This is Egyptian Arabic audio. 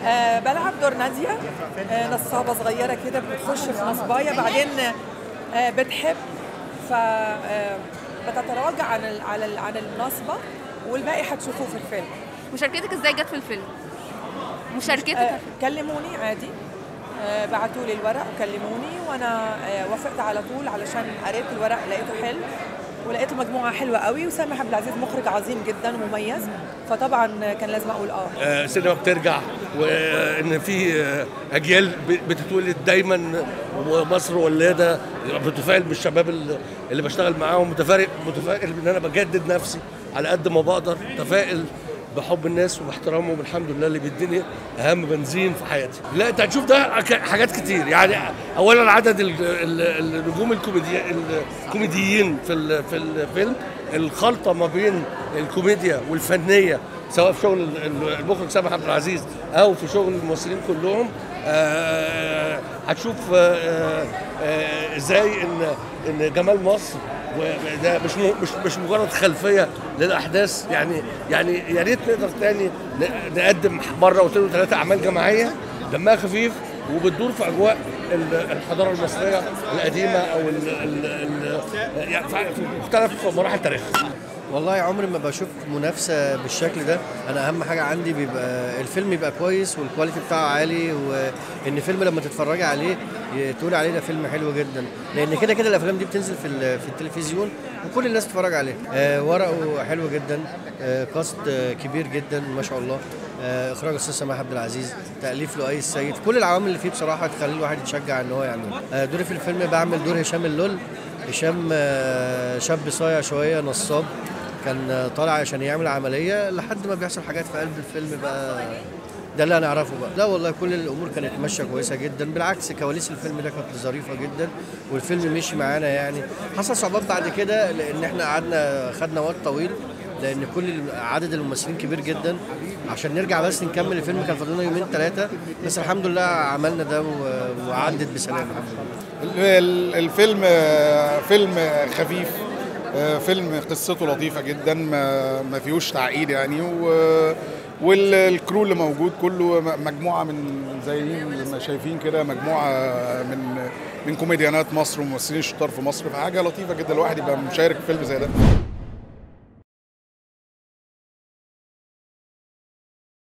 آه بلعب دور نادية آه نصابة صغيرة كده بتخش في نصباية بعدين آه بتحب ف آه بتتراجع عن ال- على ال- عن النصبة والباقي هتشوفوه في الفيلم مشاركتك ازاي جت في الفيلم مشاركتك آه كلموني عادي آه بعتوا لي الورق وكلموني وانا آه وافقت على طول علشان قريت الورق لقيته حلو ولقيت المجموعه حلوه قوي وسامح عبد العزيز مخرج عظيم جدا ومميز فطبعا كان لازم اقول اه آه، السينما بترجع وان في آه، اجيال ب- بتتولد دايما ومصر ولاده بتفائل بالشباب اللي- اللي بشتغل معاهم متفائل متفائل ان انا بجدد نفسي على قد ما بقدر متفائل بحب الناس وباحترامهم الحمد لله اللي بيديني اهم بنزين في حياتي لا انت هتشوف ده ك- حاجات كتير يعني اولا عدد ال- ال- النجوم الكوميدي الكوميديين في ال- في الفيلم الخلطه ما بين الكوميديا والفنيه سواء في شغل ال- المخرج سامح عبد العزيز او في شغل الممثلين كلهم آه، هتشوف آه، آه، ازاي ان ان جمال مصر وده مش م- مش مش مجرد خلفيه للاحداث يعني يعني يا ريت نقدر تاني ن- نقدم مره واثنين وثلاثه اعمال جماعيه دمها خفيف وبتدور في اجواء ال- الحضاره المصريه القديمه او ال ال ال يعني في مختلف مراحل تاريخها والله عمري ما بشوف منافسة بالشكل ده أنا أهم حاجة عندي بيبقى الفيلم يبقى كويس والكواليتي بتاعه عالي وإن فيلم لما تتفرجي عليه ي- تقولي عليه ده فيلم حلو جدا لأن كده كده الأفلام دي بتنزل في ال- في التلفزيون وكل الناس بتتفرج عليه آه ورقه حلو جدا آه كاست آه كبير جدا ما شاء الله آه إخراج الأستاذ سماح عبد العزيز تأليف لؤي السيد كل العوامل اللي فيه بصراحة تخلي الواحد يتشجع إن هو يعمله آه دوري في الفيلم بعمل دور هشام اللول هشام آه، شاب صايع شوية نصاب كان طالع عشان يعمل عملية لحد ما بيحصل حاجات في قلب الفيلم بقى ده اللي هنعرفه بقى لا والله كل الامور كانت ماشيه كويسه جدا بالعكس كواليس الفيلم ده كانت ظريفه جدا والفيلم مشي معانا يعني حصل صعوبات بعد كده لان احنا قعدنا خدنا وقت طويل لان كل عدد الممثلين كبير جدا عشان نرجع بس نكمل الفيلم كان فاضلنا يومين ثلاثه بس الحمد لله عملنا ده و- وعدت بسلام الحمد لله ال- الفيلم آه، فيلم خفيف آه، فيلم قصته لطيفة جدا ما ما فيهوش تعقيد يعني و والكرو اللي موجود كله م- مجموعة من زي ما شايفين كده مجموعة من من كوميديانات مصر وممثلين شطار في مصر فحاجة لطيفة جدا الواحد يبقى مشارك في فيلم زي ده